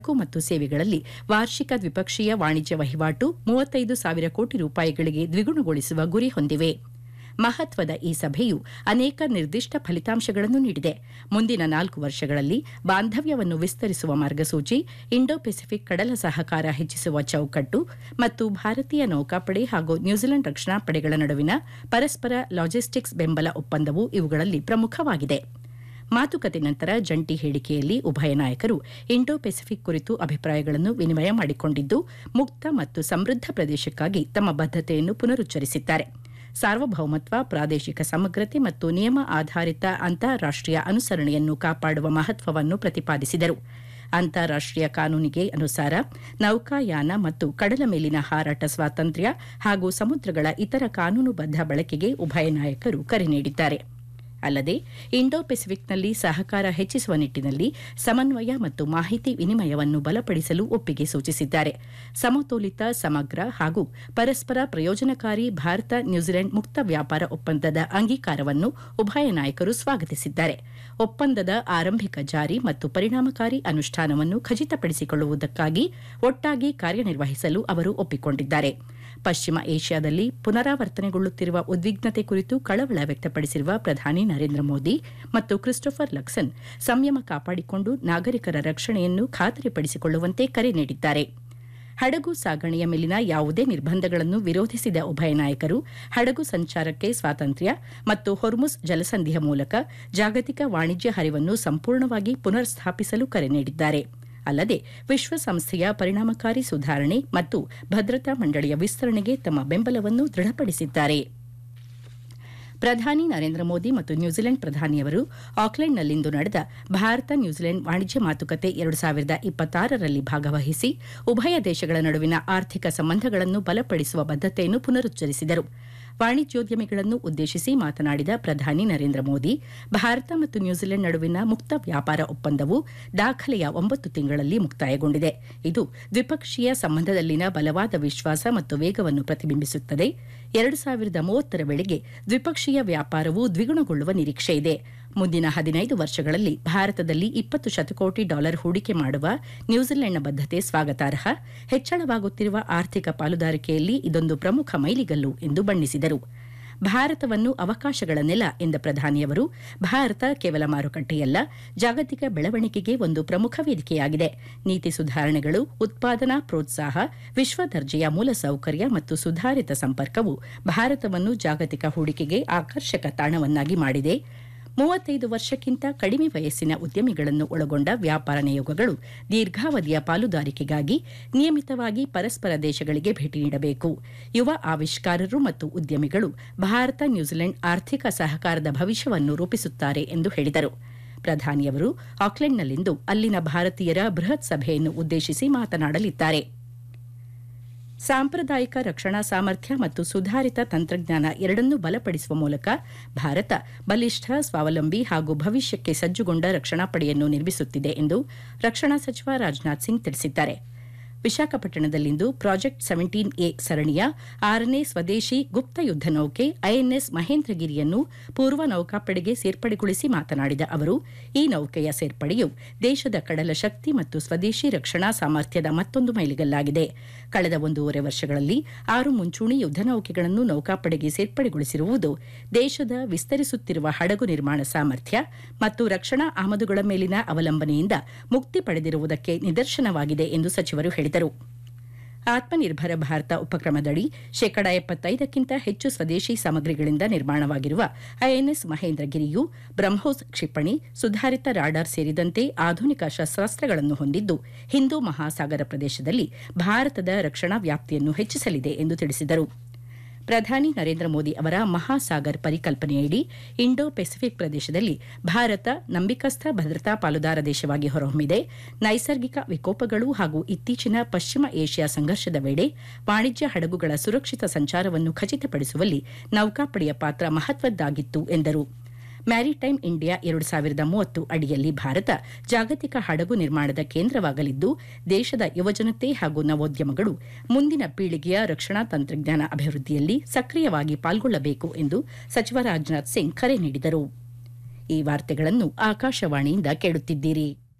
ಸರಕು ಮತ್ತು ಸೇವೆಗಳಲ್ಲಿ ವಾರ್ಷಿಕ ದ್ವಿಪಕ್ಷೀಯ ವಾಣಿಜ್ಯ ವಹಿವಾಟು ಮೂವತ್ತೈದು ಸಾವಿರ ಕೋಟಿ ರೂಪಾಯಿಗಳಿಗೆ ದ್ವಿಗುಣಗೊಳಿಸುವ ಗುರಿ ಹೊಂದಿವೆ ಮಹತ್ವದ ಈ ಸಭೆಯು ಅನೇಕ ನಿರ್ದಿಷ್ಟ ಫಲಿತಾಂಶಗಳನ್ನು ನೀಡಿದೆ ಮುಂದಿನ ನಾಲ್ಕು ವರ್ಷಗಳಲ್ಲಿ ಬಾಂಧವ್ಯವನ್ನು ವಿಸ್ತರಿಸುವ ಮಾರ್ಗಸೂಚಿ ಇಂಡೋ ಪೆಸಿಫಿಕ್ ಕಡಲ ಸಹಕಾರ ಹೆಚ್ಚಿಸುವ ಚೌಕಟ್ಟು ಮತ್ತು ಭಾರತೀಯ ನೌಕಾಪಡೆ ಹಾಗೂ ನ್ಯೂಜಿಲೆಂಡ್ ರಕ್ಷಣಾ ಪಡೆಗಳ ನಡುವಿನ ಪರಸ್ಪರ ಲಾಜಿಸ್ಟಿಕ್ಸ್ ಬೆಂಬಲ ಒಪ್ಪಂದವು ಇವುಗಳಲ್ಲಿ ಪ್ರಮುಖವಾಗಿದೆ ಮಾತುಕತೆ ನಂತರ ಜಂಟಿ ಹೇಳಿಕೆಯಲ್ಲಿ ಉಭಯ ನಾಯಕರು ಇಂಡೋ ಪೆಸಿಫಿಕ್ ಕುರಿತು ಅಭಿಪ್ರಾಯಗಳನ್ನು ವಿನಿಮಯ ಮಾಡಿಕೊಂಡಿದ್ದು ಮುಕ್ತ ಮತ್ತು ಸಮೃದ್ಧ ಪ್ರದೇಶಕ್ಕಾಗಿ ತಮ್ಮ ಬದ್ಧತೆಯನ್ನು ಪುನರುಚ್ಚರಿಸಿದ್ದಾರೆ ಸಾರ್ವಭೌಮತ್ವ ಪ್ರಾದೇಶಿಕ ಸಮಗ್ರತೆ ಮತ್ತು ನಿಯಮ ಆಧಾರಿತ ಅಂತಾರಾಷ್ಟೀಯ ಅನುಸರಣೆಯನ್ನು ಕಾಪಾಡುವ ಮಹತ್ವವನ್ನು ಪ್ರತಿಪಾದಿಸಿದರು ಅಂತಾರಾಷ್ಟೀಯ ಕಾನೂನಿಗೆ ಅನುಸಾರ ನೌಕಾಯಾನ ಮತ್ತು ಕಡಲ ಮೇಲಿನ ಹಾರಾಟ ಸ್ವಾತಂತ್ರ್ಯ ಹಾಗೂ ಸಮುದ್ರಗಳ ಇತರ ಕಾನೂನುಬದ್ಧ ಬಳಕೆಗೆ ಉಭಯ ನಾಯಕರು ಕರೆ ನೀಡಿದ್ದಾರೆ ಅಲ್ಲದೆ ಇಂಡೋ ಪೆಸಿಫಿಕ್ನಲ್ಲಿ ಸಹಕಾರ ಹೆಚ್ಚಿಸುವ ನಿಟ್ಟಿನಲ್ಲಿ ಸಮನ್ವಯ ಮತ್ತು ಮಾಹಿತಿ ವಿನಿಮಯವನ್ನು ಬಲಪಡಿಸಲು ಒಪ್ಪಿಗೆ ಸೂಚಿಸಿದ್ದಾರೆ ಸಮತೋಲಿತ ಸಮಗ್ರ ಹಾಗೂ ಪರಸ್ಪರ ಪ್ರಯೋಜನಕಾರಿ ಭಾರತ ನ್ಯೂಜಿಲೆಂಡ್ ಮುಕ್ತ ವ್ಯಾಪಾರ ಒಪ್ಪಂದದ ಅಂಗೀಕಾರವನ್ನು ಉಭಯ ನಾಯಕರು ಸ್ವಾಗತಿಸಿದ್ದಾರೆ ಒಪ್ಪಂದದ ಆರಂಭಿಕ ಜಾರಿ ಮತ್ತು ಪರಿಣಾಮಕಾರಿ ಅನುಷ್ಠಾನವನ್ನು ಖಚಿತಪಡಿಸಿಕೊಳ್ಳುವುದಕ್ಕಾಗಿ ಒಟ್ಟಾಗಿ ಕಾರ್ಯನಿರ್ವಹಿಸಲು ಅವರು ಒಪ್ಪಿಕೊಂಡಿದ್ದಾರೆ ಪಶ್ಚಿಮ ಏಷ್ಯಾದಲ್ಲಿ ಪುನರಾವರ್ತನೆಗೊಳ್ಳುತ್ತಿರುವ ಉದ್ವಿಗ್ನತೆ ಕುರಿತು ಕಳವಳ ವ್ಯಕ್ತಪಡಿಸಿರುವ ಪ್ರಧಾನಿ ನರೇಂದ್ರ ಮೋದಿ ಮತ್ತು ಕ್ರಿಸ್ಟೋಫರ್ ಲಕ್ಸನ್ ಸಂಯಮ ಕಾಪಾಡಿಕೊಂಡು ನಾಗರಿಕರ ರಕ್ಷಣೆಯನ್ನು ಖಾತರಿಪಡಿಸಿಕೊಳ್ಳುವಂತೆ ಕರೆ ನೀಡಿದ್ದಾರೆ ಹಡಗು ಸಾಗಣೆಯ ಮೇಲಿನ ಯಾವುದೇ ನಿರ್ಬಂಧಗಳನ್ನು ವಿರೋಧಿಸಿದ ಉಭಯ ನಾಯಕರು ಹಡಗು ಸಂಚಾರಕ್ಕೆ ಸ್ವಾತಂತ್ರ್ಯ ಮತ್ತು ಹೊರ್ಮುಸ್ ಜಲಸಂಧಿಯ ಮೂಲಕ ಜಾಗತಿಕ ವಾಣಿಜ್ಯ ಹರಿವನ್ನು ಸಂಪೂರ್ಣವಾಗಿ ಪುನರ್ ಸ್ಥಾಪಿಸಲು ಕರೆ ನೀಡಿದ್ದಾರೆ ಅಲ್ಲದೆ ವಿಶ್ವಸಂಸ್ಥೆಯ ಪರಿಣಾಮಕಾರಿ ಸುಧಾರಣೆ ಮತ್ತು ಭದ್ರತಾ ಮಂಡಳಿಯ ವಿಸ್ತರಣೆಗೆ ತಮ್ಮ ಬೆಂಬಲವನ್ನು ದೃಢಪಡಿಸಿದ್ದಾರೆ ಪ್ರಧಾನಿ ನರೇಂದ್ರ ಮೋದಿ ಮತ್ತು ನ್ಯೂಜಿಲೆಂಡ್ ಪ್ರಧಾನಿಯವರು ಆಕ್ಲೆಂಡ್ನಲ್ಲಿಂದು ನಡೆದ ಭಾರತ ನ್ಯೂಜಿಲೆಂಡ್ ವಾಣಿಜ್ಯ ಮಾತುಕತೆ ಎರಡು ಸಾವಿರದ ಇಪ್ಪತ್ತಾರರಲ್ಲಿ ಭಾಗವಹಿಸಿ ಉಭಯ ದೇಶಗಳ ನಡುವಿನ ಆರ್ಥಿಕ ಸಂಬಂಧಗಳನ್ನು ಬಲಪಡಿಸುವ ಬದ್ಧತೆಯನ್ನು ಪುನರುಚ್ಚರಿಸಿದರು ವಾಣಿಜ್ಯೋದ್ಯಮಿಗಳನ್ನು ಉದ್ದೇಶಿಸಿ ಮಾತನಾಡಿದ ಪ್ರಧಾನಿ ನರೇಂದ್ರ ಮೋದಿ ಭಾರತ ಮತ್ತು ನ್ಯೂಜಿಲೆಂಡ್ ನಡುವಿನ ಮುಕ್ತ ವ್ಯಾಪಾರ ಒಪ್ಪಂದವು ದಾಖಲೆಯ ಒಂಬತ್ತು ತಿಂಗಳಲ್ಲಿ ಮುಕ್ತಾಯಗೊಂಡಿದೆ ಇದು ದ್ವಿಪಕ್ಷೀಯ ಸಂಬಂಧದಲ್ಲಿನ ಬಲವಾದ ವಿಶ್ವಾಸ ಮತ್ತು ವೇಗವನ್ನು ಪ್ರತಿಬಿಂಬಿಸುತ್ತದೆ ಎರಡು ಸಾವಿರದ ಮೂವತ್ತರ ವೇಳೆಗೆ ದ್ವಿಪಕ್ಷೀಯ ವ್ಯಾಪಾರವು ದ್ವಿಗುಣಗೊಳ್ಳುವ ನಿರೀಕ್ಷೆ ಇದೆ ಮುಂದಿನ ಹದಿನೈದು ವರ್ಷಗಳಲ್ಲಿ ಭಾರತದಲ್ಲಿ ಇಪ್ಪತ್ತು ಶತಕೋಟಿ ಡಾಲರ್ ಹೂಡಿಕೆ ಮಾಡುವ ನ್ಯೂಜಿಲೆಂಡ್ನ ಬದ್ಧತೆ ಸ್ವಾಗತಾರ್ಹ ಹೆಚ್ಚಳವಾಗುತ್ತಿರುವ ಆರ್ಥಿಕ ಪಾಲುದಾರಿಕೆಯಲ್ಲಿ ಇದೊಂದು ಪ್ರಮುಖ ಮೈಲಿಗಲ್ಲು ಎಂದು ಬಣ್ಣಿಸಿದರು ಭಾರತವನ್ನು ಅವಕಾಶಗಳ ನೆಲ ಎಂದ ಪ್ರಧಾನಿಯವರು ಭಾರತ ಕೇವಲ ಮಾರುಕಟ್ಟೆಯಲ್ಲ ಜಾಗತಿಕ ಬೆಳವಣಿಗೆಗೆ ಒಂದು ಪ್ರಮುಖ ವೇದಿಕೆಯಾಗಿದೆ ನೀತಿ ಸುಧಾರಣೆಗಳು ಉತ್ಪಾದನಾ ಪ್ರೋತ್ಸಾಹ ವಿಶ್ವ ದರ್ಜೆಯ ಮೂಲಸೌಕರ್ಯ ಮತ್ತು ಸುಧಾರಿತ ಸಂಪರ್ಕವು ಭಾರತವನ್ನು ಜಾಗತಿಕ ಹೂಡಿಕೆಗೆ ಆಕರ್ಷಕ ತಾಣವನ್ನಾಗಿ ಮಾಡಿದೆ ಮೂವತ್ತೈದು ವರ್ಷಕ್ಕಿಂತ ಕಡಿಮೆ ವಯಸ್ಸಿನ ಉದ್ಯಮಿಗಳನ್ನು ಒಳಗೊಂಡ ವ್ಯಾಪಾರ ನಿಯೋಗಗಳು ದೀರ್ಘಾವಧಿಯ ಪಾಲುದಾರಿಕೆಗಾಗಿ ನಿಯಮಿತವಾಗಿ ಪರಸ್ಪರ ದೇಶಗಳಿಗೆ ಭೇಟಿ ನೀಡಬೇಕು ಯುವ ಆವಿಷ್ಕಾರರು ಮತ್ತು ಉದ್ಯಮಿಗಳು ಭಾರತ ನ್ಯೂಜಿಲೆಂಡ್ ಆರ್ಥಿಕ ಸಹಕಾರದ ಭವಿಷ್ಯವನ್ನು ರೂಪಿಸುತ್ತಾರೆ ಎಂದು ಹೇಳಿದರು ಪ್ರಧಾನಿಯವರು ಆಕ್ಲೆಂಡ್ನಲ್ಲಿಂದು ಅಲ್ಲಿನ ಭಾರತೀಯರ ಬೃಹತ್ ಸಭೆಯನ್ನು ಉದ್ದೇಶಿಸಿ ಮಾತನಾಡಲಿದ್ದಾರೆ ಸಾಂಪ್ರದಾಯಿಕ ರಕ್ಷಣಾ ಸಾಮರ್ಥ್ಯ ಮತ್ತು ಸುಧಾರಿತ ತಂತ್ರಜ್ಞಾನ ಎರಡನ್ನೂ ಬಲಪಡಿಸುವ ಮೂಲಕ ಭಾರತ ಬಲಿಷ್ಠ ಸ್ವಾವಲಂಬಿ ಹಾಗೂ ಭವಿಷ್ಯಕ್ಕೆ ಸಜ್ಜುಗೊಂಡ ರಕ್ಷಣಾ ಪಡೆಯನ್ನು ನಿರ್ಮಿಸುತ್ತಿದೆ ಎಂದು ರಕ್ಷಣಾ ಸಚಿವ ರಾಜನಾಥ್ ಸಿಂಗ್ ತಿಳಿಸಿದ್ದಾರೆ ವಿಶಾಖಪಟ್ಟಣದಲ್ಲಿಂದು ಪ್ರಾಜೆಕ್ಟ್ ಸೆವೆಂಟೀನ್ ಎ ಸರಣಿಯ ಆರನೇ ಸ್ವದೇಶಿ ಗುಪ್ತ ಯುದ್ಧ ನೌಕೆ ಐಎನ್ಎಸ್ ಮಹೇಂದ್ರಗಿರಿಯನ್ನು ಪೂರ್ವ ನೌಕಾಪಡೆಗೆ ಸೇರ್ಪಡೆಗೊಳಿಸಿ ಮಾತನಾಡಿದ ಅವರು ಈ ನೌಕೆಯ ಸೇರ್ಪಡೆಯು ದೇಶದ ಕಡಲ ಶಕ್ತಿ ಮತ್ತು ಸ್ವದೇಶಿ ರಕ್ಷಣಾ ಸಾಮರ್ಥ್ಯದ ಮತ್ತೊಂದು ಮೈಲಿಗಲ್ಲಾಗಿದೆ ಕಳೆದ ಒಂದೂವರೆ ವರ್ಷಗಳಲ್ಲಿ ಆರು ಮುಂಚೂಣಿ ಯುದ್ಧ ನೌಕೆಗಳನ್ನು ನೌಕಾಪಡೆಗೆ ಸೇರ್ಪಡೆಗೊಳಿಸಿರುವುದು ದೇಶದ ವಿಸ್ತರಿಸುತ್ತಿರುವ ಹಡಗು ನಿರ್ಮಾಣ ಸಾಮರ್ಥ್ಯ ಮತ್ತು ರಕ್ಷಣಾ ಆಮದುಗಳ ಮೇಲಿನ ಅವಲಂಬನೆಯಿಂದ ಮುಕ್ತಿ ಪಡೆದಿರುವುದಕ್ಕೆ ನಿದರ್ಶನವಾಗಿದೆ ಎಂದು ಸಚಿವರು ಹೇಳಿದರು ಆತ್ಮನಿರ್ಭರ ಭಾರತ ಉಪಕ್ರಮದಡಿ ಶೇಕಡ ಎಪ್ಪತ್ತೈದಕ್ಕಿಂತ ಹೆಚ್ಚು ಸ್ವದೇಶಿ ಸಾಮಗ್ರಿಗಳಿಂದ ನಿರ್ಮಾಣವಾಗಿರುವ ಐಎನ್ಎಸ್ ಮಹೇಂದ್ರಗಿರಿಯು ಬ್ರಹ್ಮೋಸ್ ಕ್ಷಿಪಣಿ ಸುಧಾರಿತ ರಾಡಾರ್ ಸೇರಿದಂತೆ ಆಧುನಿಕ ಶಸ್ತ್ರಾಸ್ತ್ರಗಳನ್ನು ಹೊಂದಿದ್ದು ಹಿಂದೂ ಮಹಾಸಾಗರ ಪ್ರದೇಶದಲ್ಲಿ ಭಾರತದ ರಕ್ಷಣಾ ವ್ಯಾಪ್ತಿಯನ್ನು ಹೆಚ್ಚಿಸಲಿದೆ ಎಂದು ತಿಳಿಸಿದರು ಪ್ರಧಾನಿ ನರೇಂದ್ರ ಮೋದಿ ಅವರ ಮಹಾಸಾಗರ್ ಪರಿಕಲ್ಪನೆಯಡಿ ಇಂಡೋ ಪೆಸಿಫಿಕ್ ಪ್ರದೇಶದಲ್ಲಿ ಭಾರತ ನಂಬಿಕಸ್ಥ ಭದ್ರತಾ ಪಾಲುದಾರ ದೇಶವಾಗಿ ಹೊರಹೊಮ್ಮಿದೆ ನೈಸರ್ಗಿಕ ವಿಕೋಪಗಳು ಹಾಗೂ ಇತ್ತೀಚಿನ ಪಶ್ಚಿಮ ಏಷ್ಯಾ ಸಂಘರ್ಷದ ವೇಳೆ ವಾಣಿಜ್ಯ ಹಡಗುಗಳ ಸುರಕ್ಷಿತ ಸಂಚಾರವನ್ನು ಖಚಿತಪಡಿಸುವಲ್ಲಿ ನೌಕಾಪಡೆಯ ಪಾತ್ರ ಮಹತ್ವದ್ದಾಗಿತ್ತು ಎಂದರು ಮ್ಯಾರಿಟೈಮ್ ಇಂಡಿಯಾ ಎರಡು ಸಾವಿರದ ಮೂವತ್ತು ಅಡಿಯಲ್ಲಿ ಭಾರತ ಜಾಗತಿಕ ಹಡಗು ನಿರ್ಮಾಣದ ಕೇಂದ್ರವಾಗಲಿದ್ದು ದೇಶದ ಯುವಜನತೆ ಹಾಗೂ ನವೋದ್ಯಮಗಳು ಮುಂದಿನ ಪೀಳಿಗೆಯ ರಕ್ಷಣಾ ತಂತ್ರಜ್ಞಾನ ಅಭಿವೃದ್ಧಿಯಲ್ಲಿ ಸಕ್ರಿಯವಾಗಿ ಪಾಲ್ಗೊಳ್ಳಬೇಕು ಎಂದು ಸಚಿವ ರಾಜನಾಥ್ ಸಿಂಗ್ ಕರೆ ನೀಡಿದರು ಈ ವಾರ್ತೆಗಳನ್ನು ಆಕಾಶವಾಣಿಯಿಂದ ಕೇಳುತ್ತಿದ್ದೀರಿ